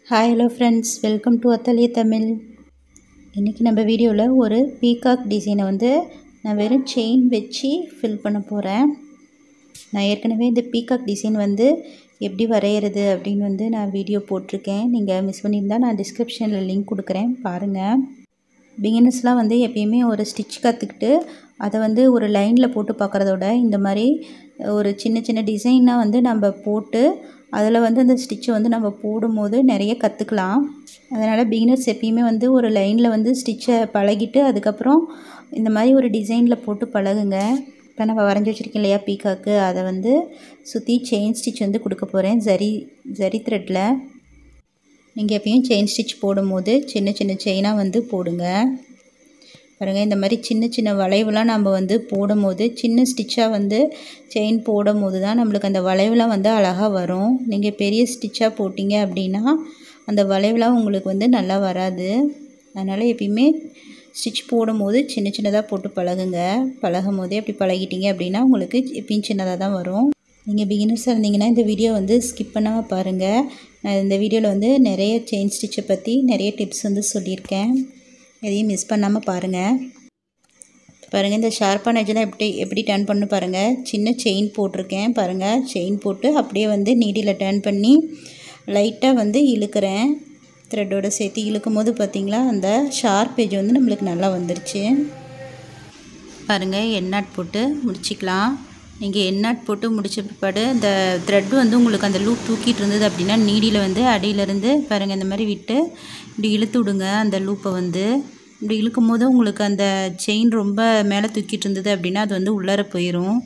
hi hello friends welcome to அத்தலிய தமிழ் இன்றைக்கி நம்ம வீடியோவில் ஒரு பீகாக் டிசைனை வந்து நான் வெறும் செயின் வச்சு ஃபில் பண்ண போகிறேன் நான் ஏற்கனவே இந்த பீகாக் டிசைன் வந்து எப்படி வரைகிறது அப்படின்னு வந்து நான் வீடியோ போட்டிருக்கேன் நீங்கள் மிஸ் பண்ணியிருந்தால் நான் டிஸ்கிரிப்ஷனில் லிங்க் கொடுக்குறேன் பாருங்கள் பிகினர்ஸ்லாம் வந்து எப்பயுமே ஒரு ஸ்டிச் கற்றுக்கிட்டு அதை வந்து ஒரு லைனில் போட்டு பார்க்குறதோட இந்த மாதிரி ஒரு சின்ன சின்ன டிசைனாக வந்து நம்ம போட்டு அதில் வந்து அந்த ஸ்டிச்சை வந்து நம்ம போடும்போது நிறைய கற்றுக்கலாம் அதனால் பிகினர்ஸ் எப்பயுமே வந்து ஒரு லைனில் வந்து ஸ்டிச்சை பழகிட்டு அதுக்கப்புறம் இந்த மாதிரி ஒரு டிசைனில் போட்டு பழகுங்க இப்போ நம்ம வரைஞ்சி வச்சுருக்கோம் இல்லையா பீக்காக்கு அதை வந்து சுற்றி செயின் ஸ்டிச் வந்து கொடுக்க போகிறேன் ஜரி ஜரி த்ரெட்டில் நீங்கள் எப்பயும் செயின் ஸ்டிச் போடும்போது சின்ன சின்ன செயினாக வந்து போடுங்க பாருங்கள் இந்த மாதிரி சின்ன சின்ன வளைவுலாம் நம்ம வந்து போடும்போது சின்ன ஸ்டிச்சாக வந்து செயின் போடும்போது தான் நம்மளுக்கு அந்த வளைவுலாம் வந்து அழகாக வரும் நீங்கள் பெரிய ஸ்டிச்சாக போட்டிங்க அப்படின்னா அந்த வளைவுலாம் உங்களுக்கு வந்து நல்லா வராது அதனால் எப்பயுமே ஸ்டிச் போடும்போது சின்ன சின்னதாக போட்டு பழகுங்க பழகும் போதே அப்படி பழகிட்டீங்க அப்படின்னா உங்களுக்கு எப்பயும் சின்னதாக தான் வரும் நீங்கள் பிகினர்ஸாக இருந்தீங்கன்னா இந்த வீடியோ வந்து ஸ்கிப் பண்ணாமல் பாருங்கள் நான் இந்த வீடியோவில் வந்து நிறைய செயின் ஸ்டிச்சை பற்றி நிறைய டிப்ஸ் வந்து சொல்லியிருக்கேன் எதையும் மிஸ் பண்ணாமல் பாருங்கள் பாருங்கள் இந்த ஷார்ப்பான எஜ்ஜெல்லாம் எப்படி எப்படி டர்ன் பண்ணு பாருங்கள் சின்ன செயின் போட்டிருக்கேன் பாருங்கள் செயின் போட்டு அப்படியே வந்து நீடியில் டர்ன் பண்ணி லைட்டாக வந்து இழுக்கிறேன் த்ரெட்டோடு சேர்த்து இழுக்கும் போது பார்த்திங்களா அந்த ஷார்ப் எஜ் வந்து நம்மளுக்கு நல்லா வந்துருச்சு பாருங்கள் எண்ணாட் போட்டு முடிச்சிக்கலாம் நீங்கள் எண்ணாட் போட்டு முடிச்ச பிற்பாடு அந்த த்ரெட் வந்து உங்களுக்கு அந்த லூப் தூக்கிட்டு இருந்தது அப்படின்னா நீடியில் வந்து அடியிலேருந்து பாருங்கள் இந்த மாதிரி விட்டு இப்படி இழுத்து விடுங்க அந்த லூப்பை வந்து இப்படி இழுக்கும் போது உங்களுக்கு அந்த செயின் ரொம்ப மேலே தூக்கிட்டு இருந்தது அப்படின்னா அது வந்து உள்ளார போயிடும்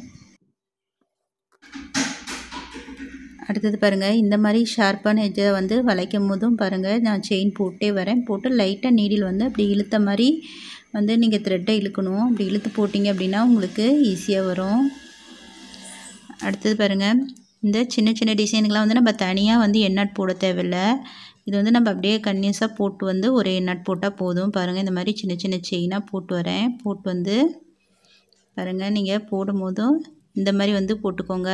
அடுத்தது பாருங்கள் இந்த மாதிரி ஷார்ப்பான எஜ்ஜை வந்து வளைக்கும் போதும் பாருங்கள் நான் செயின் போட்டே வரேன் போட்டு லைட்டாக நீடில் வந்து அப்படி இழுத்த மாதிரி வந்து நீங்கள் த்ரெட்டை இழுக்கணும் அப்படி இழுத்து போட்டிங்க அப்படின்னா உங்களுக்கு ஈஸியாக வரும் அடுத்தது பாருங்கள் இந்த சின்ன சின்ன டிசைனுக்கெலாம் வந்து நம்ம தனியாக வந்து எண்ணாட் போட தேவையில்ல இது வந்து நம்ம அப்படியே கன்னியூஸாக போட்டு வந்து ஒரு எண்ணாட் போட்டால் போதும் பாருங்கள் இந்த மாதிரி சின்ன சின்ன செயினாக போட்டு வரேன் போட்டு வந்து பாருங்கள் நீங்கள் போடும்போதும் இந்த மாதிரி வந்து போட்டுக்கோங்க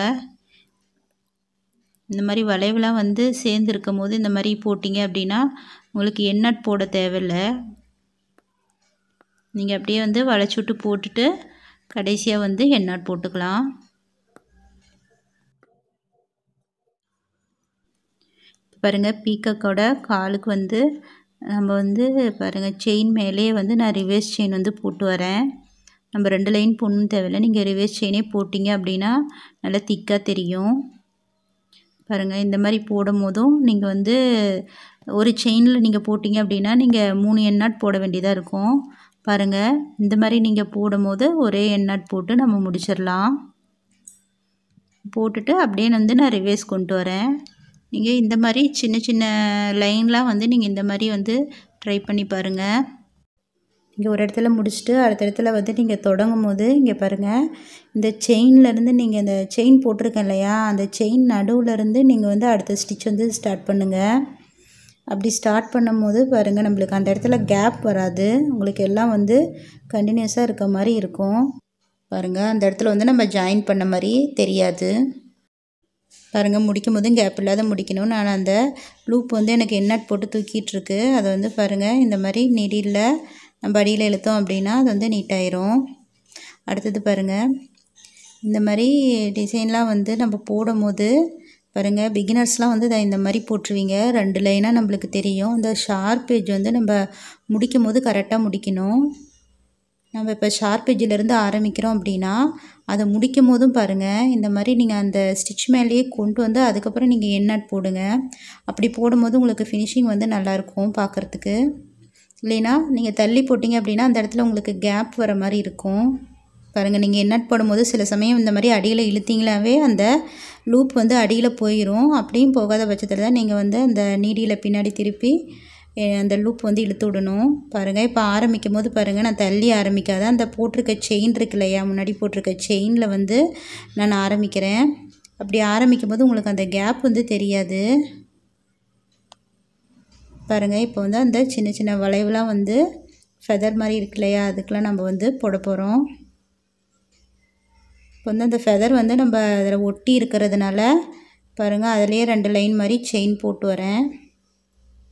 இந்த மாதிரி வளைவுலாம் வந்து சேர்ந்து இருக்கும் போது இந்த மாதிரி போட்டிங்க அப்படின்னா உங்களுக்கு எண்ணாட் போட தேவையில்லை நீங்கள் அப்படியே வந்து வளைச்சி விட்டு போட்டுட்டு கடைசியாக வந்து எண்ணாட் போட்டுக்கலாம் பாருங்கள் பீக்கக்கோட காலுக்கு வந்து நம்ம வந்து பாருங்கள் செயின் மேலே வந்து நான் ரிவர்ஸ் செயின் வந்து போட்டு வரேன் நம்ம ரெண்டு லைன் போடணும் தேவையில்லை நீங்கள் ரிவர்ஸ் செயினே போட்டிங்க அப்படின்னா நல்லா திக்காக தெரியும் பாருங்கள் இந்த மாதிரி போடும் போதும் நீங்கள் வந்து ஒரு செயினில் நீங்கள் போட்டிங்க அப்படின்னா நீங்கள் மூணு எண்ணாட் போட வேண்டியதாக இருக்கும் பாருங்கள் இந்த மாதிரி நீங்கள் போடும்போது ஒரே எண்ணாட் போட்டு நம்ம முடிச்சிடலாம் போட்டுட்டு அப்படியே வந்து நான் ரிவேஸ் கொண்டு வரேன் நீங்கள் இந்த மாதிரி சின்ன சின்ன லைன்லாம் வந்து நீங்கள் இந்த மாதிரி வந்து ட்ரை பண்ணி பாருங்கள் இங்கே ஒரு இடத்துல முடிச்சுட்டு அடுத்த இடத்துல வந்து நீங்கள் தொடங்கும் போது இங்கே பாருங்கள் இந்த செயின்லேருந்து நீங்கள் இந்த செயின் போட்டிருக்கேன் இல்லையா அந்த செயின் நடுவுலேருந்து நீங்கள் வந்து அடுத்த ஸ்டிச் வந்து ஸ்டார்ட் பண்ணுங்கள் அப்படி ஸ்டார்ட் பண்ணும் போது பாருங்கள் நம்மளுக்கு அந்த இடத்துல கேப் வராது உங்களுக்கு எல்லாம் வந்து கண்டினியூஸாக இருக்க மாதிரி இருக்கும் பாருங்கள் அந்த இடத்துல வந்து நம்ம ஜாயின் பண்ண மாதிரி தெரியாது பாருங்கள் முடிக்கும் போதும் கேப் இல்லாத முடிக்கணும் நான் அந்த லூப் வந்து எனக்கு எண்ணாட் போட்டு தூக்கிட்டுருக்கு அதை வந்து பாருங்கள் இந்த மாதிரி நெடியில் நம்ம அடியில் இழுத்தோம் அப்படின்னா அது வந்து நீட்டாயிரும் அடுத்தது பாருங்கள் இந்த மாதிரி டிசைன்லாம் வந்து நம்ம போடும் போது பாருங்கள் பிகினர்ஸ்லாம் வந்து இதை இந்த மாதிரி போட்டுருவீங்க ரெண்டு லைனாக நம்மளுக்கு தெரியும் அந்த ஷார்ப் ஏஜ் வந்து நம்ம முடிக்கும் போது கரெக்டாக முடிக்கணும் நம்ம இப்போ ஷார்ப் எஜ்ஜிலேருந்து ஆரம்பிக்கிறோம் அப்படின்னா அதை முடிக்கும் போதும் பாருங்கள் இந்த மாதிரி நீங்கள் அந்த ஸ்டிச் மேலேயே கொண்டு வந்து அதுக்கப்புறம் நீங்கள் எண்ணாட் போடுங்க அப்படி போடும்போது உங்களுக்கு ஃபினிஷிங் வந்து நல்லாயிருக்கும் பார்க்குறதுக்கு இல்லைன்னா நீங்கள் தள்ளி போட்டிங்க அப்படின்னா அந்த இடத்துல உங்களுக்கு கேப் வர மாதிரி இருக்கும் பாருங்கள் நீங்கள் எண்ணாட் போடும்போது சில சமயம் இந்த மாதிரி அடியில் இழுத்தீங்களாவே அந்த லூப் வந்து அடியில் போயிடும் அப்படியும் போகாத பட்சத்தில் தான் நீங்கள் வந்து அந்த நீடியில் பின்னாடி திருப்பி அந்த லூப் வந்து இழுத்து விடணும் பாருங்கள் இப்போ ஆரம்பிக்கும் போது பாருங்கள் நான் தள்ளி ஆரம்பிக்காத அந்த போட்டிருக்க செயின் இருக்கு இல்லையா முன்னாடி போட்டிருக்க செயினில் வந்து நான் ஆரம்பிக்கிறேன் அப்படி ஆரம்பிக்கும் போது உங்களுக்கு அந்த கேப் வந்து தெரியாது பாருங்கள் இப்போ வந்து அந்த சின்ன சின்ன வளைவுலாம் வந்து ஃபெதர் மாதிரி இருக்கு இல்லையா அதுக்கெலாம் நம்ம வந்து போட போகிறோம் இப்போ வந்து அந்த ஃபெதர் வந்து நம்ம அதில் ஒட்டி இருக்கிறதுனால பாருங்கள் அதிலேயே ரெண்டு லைன் மாதிரி செயின் போட்டு வரேன்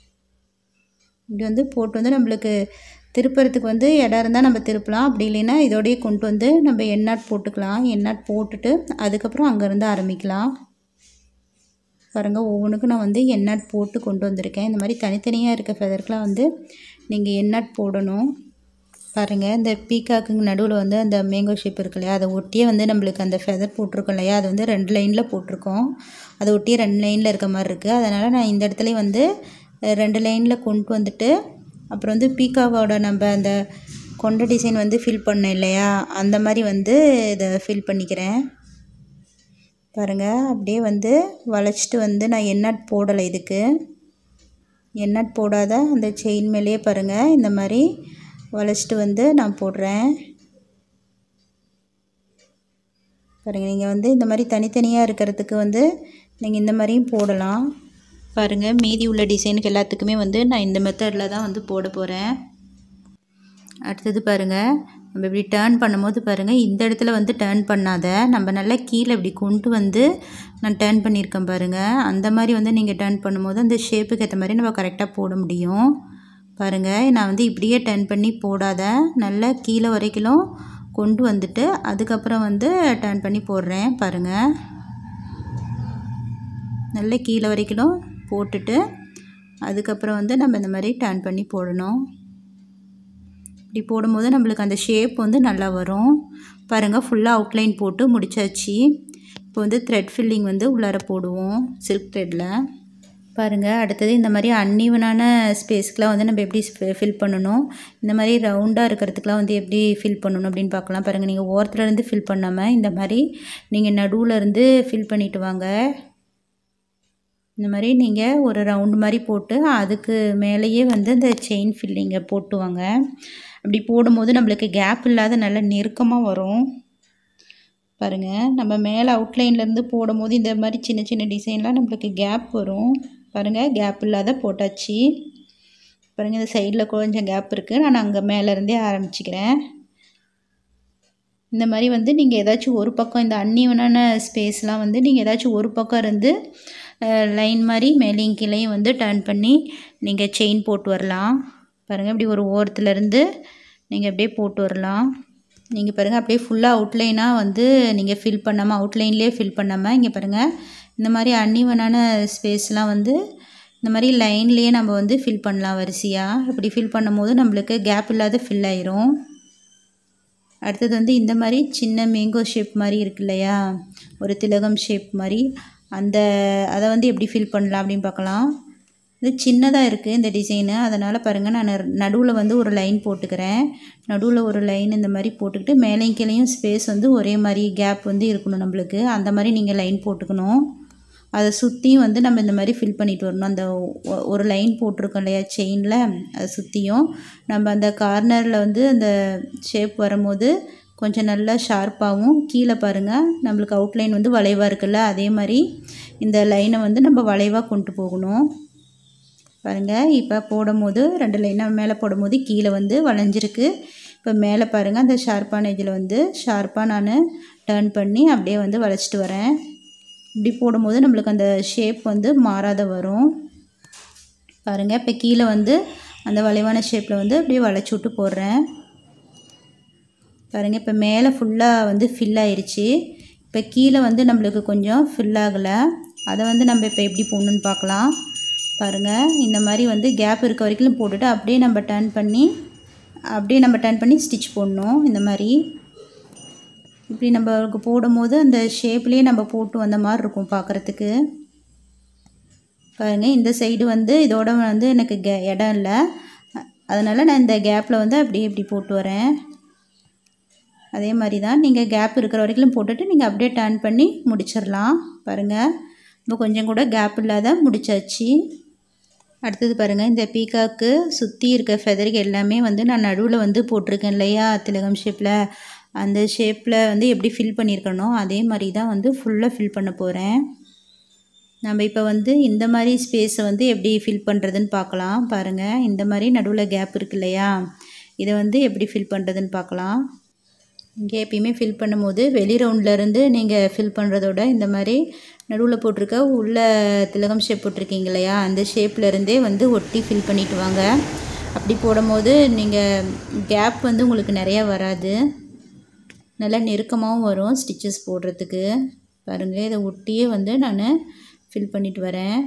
இப்படி வந்து போட்டு வந்து நம்மளுக்கு திருப்புறதுக்கு வந்து இடம் இருந்தால் நம்ம திருப்பலாம் அப்படி இல்லைன்னா இதோடயே கொண்டு வந்து நம்ம எண்ணாட் போட்டுக்கலாம் எண்ணாட் போட்டுட்டு அதுக்கப்புறம் அங்கேருந்து ஆரம்பிக்கலாம் பாருங்கள் ஒவ்வொன்றுக்கும் நான் வந்து எண்ணாட் போட்டு கொண்டு வந்திருக்கேன் இந்த மாதிரி தனித்தனியாக இருக்க ஃபெதருக்குலாம் வந்து நீங்கள் எண்ணாட் போடணும் பாருங்கள் இந்த பீக்காக்குங்க நடுவில் வந்து அந்த மேங்கோ ஷேப் இருக்கு இல்லையா அதை ஒட்டியே வந்து நம்மளுக்கு அந்த ஃபெதர் போட்டிருக்கோம் இல்லையா அது வந்து ரெண்டு லைனில் போட்டிருக்கோம் அதை ஒட்டியே ரெண்டு லைனில் இருக்க மாதிரி இருக்குது அதனால் நான் இந்த இடத்துலையும் வந்து ரெண்டு லைனில் கொண்டு வந்துட்டு அப்புறம் வந்து பீக்காவோட நம்ம அந்த கொண்ட டிசைன் வந்து ஃபில் பண்ணோம் இல்லையா அந்த மாதிரி வந்து இதை ஃபில் பண்ணிக்கிறேன் பாருங்கள் அப்படியே வந்து வளைச்சிட்டு வந்து நான் எண்ணாட் போடலை இதுக்கு எண்ணாட் போடாத அந்த செயின் மேலேயே பாருங்கள் இந்த மாதிரி வளைச்சிட்டு வந்து நான் போடுறேன் பாருங்கள் நீங்கள் வந்து இந்த மாதிரி தனித்தனியாக இருக்கிறதுக்கு வந்து நீங்கள் இந்த மாதிரியும் போடலாம் பாருங்கள் மீதி உள்ள டிசைனுக்கு எல்லாத்துக்குமே வந்து நான் இந்த மெத்தடில் தான் வந்து போட போகிறேன் அடுத்தது பாருங்கள் நம்ம இப்படி டேர்ன் பண்ணும்போது பாருங்கள் இந்த இடத்துல வந்து டேர்ன் பண்ணாத நம்ம நல்லா கீழே இப்படி கொண்டு வந்து நான் டேர்ன் பண்ணியிருக்கேன் பாருங்கள் அந்த மாதிரி வந்து நீங்கள் டேர்ன் பண்ணும்போது அந்த ஷேப்புக்கு ஏற்ற மாதிரி நம்ம கரெக்டாக போட முடியும் பாருங்கள் நான் வந்து இப்படியே டர்ன் பண்ணி போடாத நல்லா கீழே வரைக்கும் கொண்டு வந்துட்டு அதுக்கப்புறம் வந்து டர்ன் பண்ணி போடுறேன் பாருங்கள் நல்லா கீழே வரைக்கும் போட்டுட்டு அதுக்கப்புறம் வந்து நம்ம இந்த மாதிரி டர்ன் பண்ணி போடணும் இப்படி போடும்போது நம்மளுக்கு அந்த ஷேப் வந்து நல்லா வரும் பாருங்கள் ஃபுல்லாக அவுட்லைன் போட்டு முடிச்சாச்சு இப்போ வந்து த்ரெட் ஃபில்லிங் வந்து உள்ளார போடுவோம் சில்க் த்ரெட்டில் பாருங்கள் அடுத்தது இந்த மாதிரி அன்ஈவனான ஸ்பேஸ்க்கெலாம் வந்து நம்ம எப்படி ஃபில் பண்ணணும் இந்த மாதிரி ரவுண்டாக இருக்கிறதுக்குலாம் வந்து எப்படி ஃபில் பண்ணணும் அப்படின்னு பார்க்கலாம் பாருங்கள் நீங்கள் ஓரத்துலேருந்து ஃபில் பண்ணாமல் இந்த மாதிரி நீங்கள் நடுவில் இருந்து ஃபில் பண்ணிட்டு வாங்க இந்த மாதிரி நீங்கள் ஒரு ரவுண்டு மாதிரி போட்டு அதுக்கு மேலேயே வந்து இந்த செயின் ஃபில்லிங்கை போட்டு வாங்க அப்படி போடும்போது நம்மளுக்கு கேப் இல்லாத நல்ல நெருக்கமாக வரும் பாருங்கள் நம்ம மேலே அவுட்லைன்லேருந்து போடும்போது இந்த மாதிரி சின்ன சின்ன டிசைன்லாம் நம்மளுக்கு கேப் வரும் பாருங்கள் கேப் இல்லாத போட்டாச்சு பாருங்கள் இந்த சைடில் கொஞ்சம் கேப் இருக்குது நான் அங்கே மேலேருந்தே ஆரம்பிச்சுக்கிறேன் இந்த மாதிரி வந்து நீங்கள் ஏதாச்சும் ஒரு பக்கம் இந்த அன்னிவனான ஸ்பேஸ்லாம் வந்து நீங்கள் ஏதாச்சும் ஒரு பக்கம் இருந்து லைன் மாதிரி மேலேயும் கீழேயும் வந்து டர்ன் பண்ணி நீங்கள் செயின் போட்டு வரலாம் பாருங்கள் இப்படி ஒரு ஓரத்துலேருந்து நீங்கள் அப்படியே போட்டு வரலாம் நீங்கள் பாருங்கள் அப்படியே ஃபுல்லாக அவுட்லைனாக வந்து நீங்கள் ஃபில் பண்ணாமல் அவுட்லைன்லேயே ஃபில் பண்ணாமல் இங்கே பாருங்கள் இந்த மாதிரி அன்னிவனான ஸ்பேஸ்லாம் வந்து இந்த மாதிரி லைன்லேயே நம்ம வந்து ஃபில் பண்ணலாம் வரிசையாக இப்படி ஃபில் பண்ணும்போது நம்மளுக்கு கேப் இல்லாத ஃபில் ஆயிரும் அடுத்தது வந்து இந்த மாதிரி சின்ன மேங்கோ ஷேப் மாதிரி இருக்கு இல்லையா ஒரு திலகம் ஷேப் மாதிரி அந்த அதை வந்து எப்படி ஃபில் பண்ணலாம் அப்படின்னு பார்க்கலாம் இது சின்னதாக இருக்குது இந்த டிசைனு அதனால் பாருங்கள் நான் நடுவில் வந்து ஒரு லைன் போட்டுக்கிறேன் நடுவில் ஒரு லைன் இந்த மாதிரி போட்டுக்கிட்டு மேலேயும் கீழேயும் ஸ்பேஸ் வந்து ஒரே மாதிரி கேப் வந்து இருக்கணும் நம்மளுக்கு அந்த மாதிரி நீங்கள் லைன் போட்டுக்கணும் அதை சுற்றியும் வந்து நம்ம இந்த மாதிரி ஃபில் பண்ணிட்டு வரணும் அந்த ஒரு லைன் போட்டிருக்கோம் இல்லையா செயினில் அதை சுற்றியும் நம்ம அந்த கார்னரில் வந்து அந்த ஷேப் வரும்போது கொஞ்சம் நல்லா ஷார்ப்பாகவும் கீழே பாருங்கள் நம்மளுக்கு அவுட்லைன் வந்து வளைவாக இருக்குல்ல அதே மாதிரி இந்த லைனை வந்து நம்ம வளைவாக கொண்டு போகணும் பாருங்கள் இப்போ போடும்போது ரெண்டு லைனாக மேலே போடும்போது கீழே வந்து வளைஞ்சிருக்கு இப்போ மேலே பாருங்கள் அந்த ஷார்ப்பான இதில் வந்து ஷார்ப்பாக நான் டேர்ன் பண்ணி அப்படியே வந்து வளைச்சிட்டு வரேன் இப்படி போடும்போது நம்மளுக்கு அந்த ஷேப் வந்து மாறாத வரும் பாருங்கள் இப்போ கீழே வந்து அந்த வளைவான ஷேப்பில் வந்து அப்படியே வளைச்சி விட்டு போடுறேன் பாருங்கள் இப்போ மேலே ஃபுல்லாக வந்து ஃபில் ஆயிடுச்சு இப்போ கீழே வந்து நம்மளுக்கு கொஞ்சம் ஃபில் ஆகலை அதை வந்து நம்ம இப்போ எப்படி போடணுன்னு பார்க்கலாம் பாருங்கள் இந்த மாதிரி வந்து கேப் இருக்க வரைக்கும் போட்டுட்டு அப்படியே நம்ம டர்ன் பண்ணி அப்படியே நம்ம டர்ன் பண்ணி ஸ்டிச் போடணும் இந்த மாதிரி இப்படி நம்மளுக்கு போடும்போது அந்த ஷேப்லேயே நம்ம போட்டு வந்த மாதிரி இருக்கும் பார்க்குறதுக்கு பாருங்கள் இந்த சைடு வந்து இதோட வந்து எனக்கு கே இடம் இல்லை அதனால் நான் இந்த கேப்பில் வந்து அப்படியே இப்படி போட்டு வரேன் அதே மாதிரி தான் நீங்கள் கேப் இருக்கிற வரைக்கும் போட்டுட்டு நீங்கள் அப்படியே டர்ன் பண்ணி முடிச்சிடலாம் பாருங்கள் இப்போ கொஞ்சம் கூட கேப் இல்லாத முடிச்சாச்சு அடுத்தது பாருங்கள் இந்த பீக்காக்கு சுற்றி இருக்க ஃபெதருக்கு எல்லாமே வந்து நான் நடுவில் வந்து போட்டிருக்கேன் இல்லையா திலகம் ஷேப்பில் அந்த ஷேப்பில் வந்து எப்படி ஃபில் பண்ணியிருக்கணும் அதே மாதிரி தான் வந்து ஃபுல்லாக ஃபில் பண்ண போகிறேன் நம்ம இப்போ வந்து இந்த மாதிரி ஸ்பேஸை வந்து எப்படி ஃபில் பண்ணுறதுன்னு பார்க்கலாம் பாருங்கள் இந்த மாதிரி நடுவில் கேப் இருக்கு இல்லையா இதை வந்து எப்படி ஃபில் பண்ணுறதுன்னு பார்க்கலாம் இங்கே எப்பயுமே ஃபில் பண்ணும்போது வெளி ரவுண்ட்லேருந்து நீங்கள் ஃபில் பண்ணுறதோட இந்த மாதிரி நடுவில் போட்டிருக்க உள்ள திலகம் ஷேப் போட்டிருக்கீங்க இல்லையா அந்த ஷேப்பில் இருந்தே வந்து ஒட்டி ஃபில் பண்ணிட்டு வாங்க அப்படி போடும்போது நீங்கள் கேப் வந்து உங்களுக்கு நிறையா வராது நல்லா நெருக்கமாகவும் வரும் ஸ்டிச்சஸ் போடுறதுக்கு பாருங்கள் இதை ஒட்டியே வந்து நான் ஃபில் பண்ணிட்டு வரேன்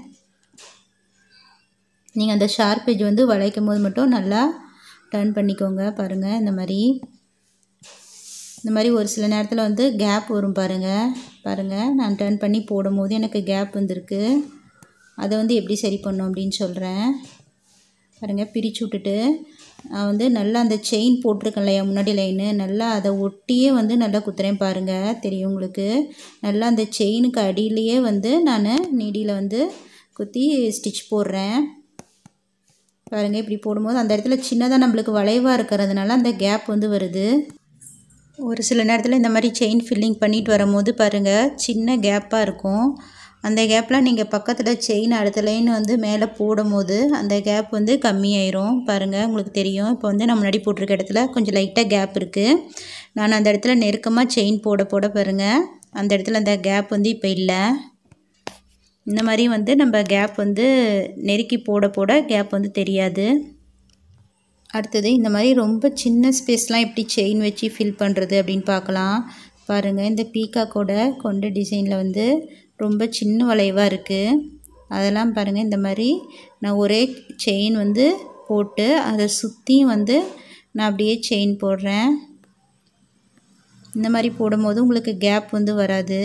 நீங்கள் அந்த ஷார்ப் பேஜ் வந்து வளைக்கும் போது மட்டும் நல்லா டர்ன் பண்ணிக்கோங்க பாருங்கள் இந்த மாதிரி இந்த மாதிரி ஒரு சில நேரத்தில் வந்து கேப் வரும் பாருங்கள் பாருங்கள் நான் டர்ன் பண்ணி போடும்போது எனக்கு கேப் வந்திருக்கு அதை வந்து எப்படி சரி பண்ணும் அப்படின்னு சொல்கிறேன் பாருங்கள் பிரித்து விட்டுட்டு நான் வந்து நல்லா அந்த செயின் போட்டிருக்கேன் இல்லையா முன்னாடி லைனு நல்லா அதை ஒட்டியே வந்து நல்லா குத்துறேன் பாருங்கள் தெரியும் உங்களுக்கு நல்லா அந்த செயினுக்கு அடியிலையே வந்து நான் நீடியில் வந்து குத்தி ஸ்டிச் போடுறேன் பாருங்கள் இப்படி போடும்போது அந்த இடத்துல சின்னதாக நம்மளுக்கு வளைவாக இருக்கிறதுனால அந்த கேப் வந்து வருது ஒரு சில நேரத்தில் இந்த மாதிரி செயின் ஃபில்லிங் பண்ணிட்டு வரும்போது பாருங்கள் சின்ன கேப்பாக இருக்கும் அந்த கேப்பில் நீங்கள் பக்கத்தில் செயின் அடுத்த லைன் வந்து மேலே போடும்போது அந்த கேப் வந்து கம்மியாயிரும் பாருங்கள் உங்களுக்கு தெரியும் இப்போ வந்து நான் முன்னாடி போட்டிருக்க இடத்துல கொஞ்சம் லைட்டாக கேப் இருக்குது நான் அந்த இடத்துல நெருக்கமாக செயின் போட போட பாருங்கள் அந்த இடத்துல அந்த கேப் வந்து இப்போ இல்லை இந்த மாதிரி வந்து நம்ம கேப் வந்து நெருக்கி போட போட கேப் வந்து தெரியாது அடுத்தது இந்த மாதிரி ரொம்ப சின்ன ஸ்பேஸ்லாம் எப்படி செயின் வச்சு ஃபில் பண்ணுறது அப்படின்னு பார்க்கலாம் பாருங்கள் இந்த பீக்காக்கோட கொண்ட டிசைனில் வந்து ரொம்ப சின்ன வளைவாக இருக்குது அதெல்லாம் பாருங்கள் இந்த மாதிரி நான் ஒரே செயின் வந்து போட்டு அதை சுற்றியும் வந்து நான் அப்படியே செயின் போடுறேன் இந்த மாதிரி போடும்போது உங்களுக்கு கேப் வந்து வராது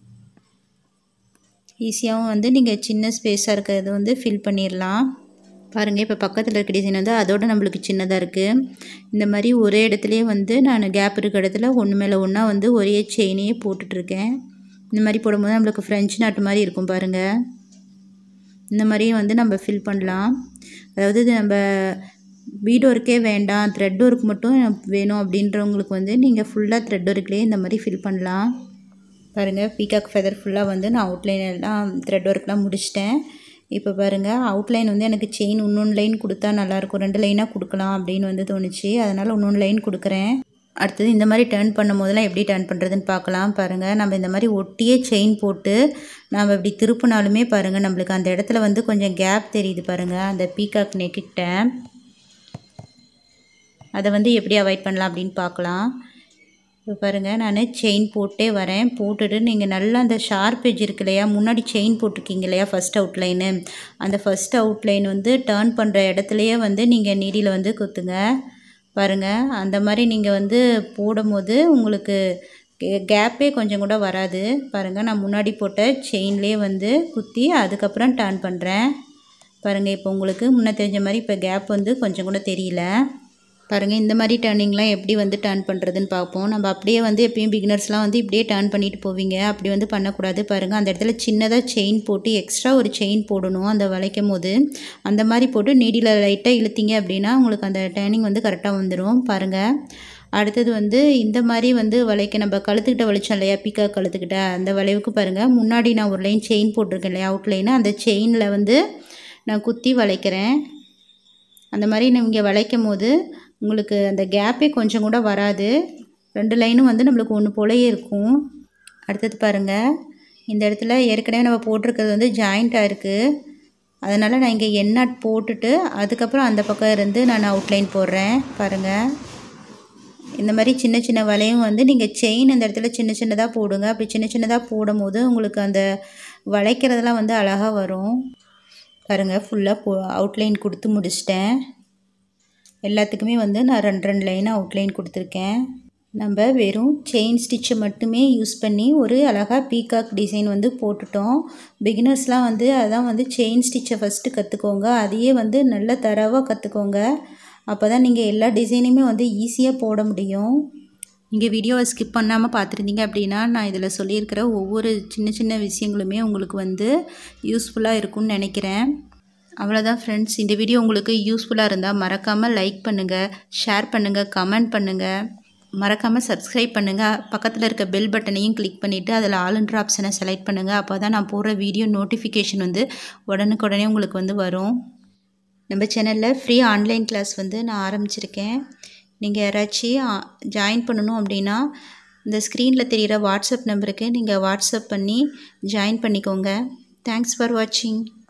ஈஸியாகவும் வந்து நீங்கள் சின்ன ஸ்பேஸாக இருக்கிறத வந்து ஃபில் பண்ணிடலாம் பாருங்கள் இப்போ பக்கத்தில் இருக்க டிசைன் வந்து அதோட நம்மளுக்கு சின்னதாக இருக்குது இந்த மாதிரி ஒரே இடத்துலையே வந்து நான் கேப் இருக்க இடத்துல ஒன்று மேலே ஒன்றா வந்து ஒரே செயினையே போட்டுட்ருக்கேன் இந்த மாதிரி போடும்போது நம்மளுக்கு ஃப்ரெஞ்ச் நாட்டு மாதிரி இருக்கும் பாருங்கள் இந்த மாதிரியும் வந்து நம்ம ஃபில் பண்ணலாம் அதாவது இது நம்ம பீட் ஒர்க்கே வேண்டாம் த்ரெட் ஒர்க் மட்டும் வேணும் அப்படின்றவங்களுக்கு வந்து நீங்கள் ஃபுல்லாக த்ரெட் ஒர்க்லேயே இந்த மாதிரி ஃபில் பண்ணலாம் பாருங்கள் பீகாக் ஃபெதர் ஃபுல்லாக வந்து நான் அவுட்லைன் எல்லாம் த்ரெட் ஒர்க்லாம் முடிச்சிட்டேன் இப்போ பாருங்கள் அவுட்லைன் வந்து எனக்கு செயின் இன்னொன்று லைன் கொடுத்தா நல்லாயிருக்கும் ரெண்டு லைனாக கொடுக்கலாம் அப்படின்னு வந்து தோணுச்சு அதனால் இன்னொன்று லைன் கொடுக்குறேன் அடுத்தது இந்த மாதிரி டர்ன் பண்ணும் போதெல்லாம் எப்படி டர்ன் பண்ணுறதுன்னு பார்க்கலாம் பாருங்கள் நம்ம இந்த மாதிரி ஒட்டியே செயின் போட்டு நம்ம இப்படி திருப்பினாலுமே பாருங்கள் நம்மளுக்கு அந்த இடத்துல வந்து கொஞ்சம் கேப் தெரியுது பாருங்கள் அந்த பீகாக் நெக்கிட்ட அதை வந்து எப்படி அவாய்ட் பண்ணலாம் அப்படின்னு பார்க்கலாம் இப்போ பாருங்கள் நான் செயின் போட்டே வரேன் போட்டுட்டு நீங்கள் நல்லா அந்த ஷார்ப் எஜ் இருக்கு இல்லையா முன்னாடி செயின் போட்டிருக்கீங்க இல்லையா ஃபஸ்ட் அவுட்லைனு அந்த ஃபஸ்ட் அவுட்லைன் வந்து டேர்ன் பண்ணுற இடத்துலையே வந்து நீங்கள் நீடியில் வந்து குத்துங்க பாருங்கள் அந்த மாதிரி நீங்கள் வந்து போடும்போது உங்களுக்கு கேப்பே கொஞ்சம் கூட வராது பாருங்கள் நான் முன்னாடி போட்ட செயின்லேயே வந்து குத்தி அதுக்கப்புறம் டேர்ன் பண்ணுறேன் பாருங்கள் இப்போ உங்களுக்கு முன்னே தெரிஞ்ச மாதிரி இப்போ கேப் வந்து கொஞ்சம் கூட தெரியல பாருங்கள் இந்த மாதிரி டேர்னிங்லாம் எப்படி வந்து டேர்ன் பண்ணுறதுன்னு பார்ப்போம் நம்ம அப்படியே வந்து எப்பயும் பிகினர்ஸ்லாம் வந்து இப்படியே டேர்ன் பண்ணிட்டு போவீங்க அப்படி வந்து பண்ணக்கூடாது பாருங்கள் அந்த இடத்துல சின்னதாக செயின் போட்டு எக்ஸ்ட்ரா ஒரு செயின் போடணும் அந்த வளைக்கும் போது அந்த மாதிரி போட்டு நீடியில் லைட்டாக இழுத்தீங்க அப்படின்னா உங்களுக்கு அந்த டேர்னிங் வந்து கரெக்டாக வந்துடும் பாருங்கள் அடுத்தது வந்து இந்த மாதிரி வந்து வளைக்க நம்ம கழுத்துக்கிட்ட வலிச்சோம் இல்லையா பீக்கா கழுத்துக்கிட்ட அந்த வளைவுக்கு பாருங்கள் முன்னாடி நான் ஒரு லைன் செயின் போட்டிருக்கேன் இல்லையா அவுட்லைனு அந்த செயினில் வந்து நான் குத்தி வளைக்கிறேன் அந்த மாதிரி நீங்கள் வளைக்கும் போது உங்களுக்கு அந்த கேப்பே கொஞ்சம் கூட வராது ரெண்டு லைனும் வந்து நம்மளுக்கு ஒன்று போலயே இருக்கும் அடுத்தது பாருங்கள் இந்த இடத்துல ஏற்கனவே நம்ம போட்டிருக்கிறது வந்து ஜாயிண்ட்டாக இருக்குது அதனால் நான் இங்கே எண்ணாட் போட்டுட்டு அதுக்கப்புறம் அந்த பக்கம் இருந்து நான் அவுட்லைன் போடுறேன் பாருங்கள் இந்த மாதிரி சின்ன சின்ன வளையும் வந்து நீங்கள் செயின் இந்த இடத்துல சின்ன சின்னதாக போடுங்க அப்படி சின்ன சின்னதாக போடும்போது உங்களுக்கு அந்த வளைக்கிறதெல்லாம் வந்து அழகாக வரும் பாருங்கள் ஃபுல்லாக போ அவுட்லைன் கொடுத்து முடிச்சிட்டேன் எல்லாத்துக்குமே வந்து நான் ரெண்டு ரெண்டு லைனாக அவுட்லைன் கொடுத்துருக்கேன் நம்ம வெறும் செயின் ஸ்டிச்சை மட்டுமே யூஸ் பண்ணி ஒரு அழகாக பீகாக் டிசைன் வந்து போட்டுட்டோம் பிகினர்ஸ்லாம் வந்து அதான் வந்து செயின் ஸ்டிச்சை ஃபஸ்ட்டு கற்றுக்கோங்க அதையே வந்து நல்ல தரவாக கற்றுக்கோங்க அப்போ தான் நீங்கள் எல்லா டிசைனுமே வந்து ஈஸியாக போட முடியும் நீங்கள் வீடியோவை ஸ்கிப் பண்ணாமல் பார்த்துருந்தீங்க அப்படின்னா நான் இதில் சொல்லியிருக்கிற ஒவ்வொரு சின்ன சின்ன விஷயங்களுமே உங்களுக்கு வந்து யூஸ்ஃபுல்லாக இருக்கும்னு நினைக்கிறேன் அவ்வளோதான் ஃப்ரெண்ட்ஸ் இந்த வீடியோ உங்களுக்கு யூஸ்ஃபுல்லாக இருந்தால் மறக்காமல் லைக் பண்ணுங்கள் ஷேர் பண்ணுங்கள் கமெண்ட் பண்ணுங்கள் மறக்காமல் சப்ஸ்கிரைப் பண்ணுங்கள் பக்கத்தில் இருக்க பெல் பட்டனையும் கிளிக் பண்ணிவிட்டு அதில் ஆளுன்ற ஆப்ஷனை செலக்ட் பண்ணுங்கள் அப்போ தான் நான் போடுற வீடியோ நோட்டிஃபிகேஷன் வந்து உடனுக்குடனே உங்களுக்கு வந்து வரும் நம்ம சேனலில் ஃப்ரீ ஆன்லைன் கிளாஸ் வந்து நான் ஆரம்பிச்சிருக்கேன் நீங்கள் யாராச்சும் ஜாயின் பண்ணணும் அப்படின்னா இந்த ஸ்க்ரீனில் தெரிகிற வாட்ஸ்அப் நம்பருக்கு நீங்கள் வாட்ஸ்அப் பண்ணி ஜாயின் பண்ணிக்கோங்க தேங்க்ஸ் ஃபார் வாட்சிங்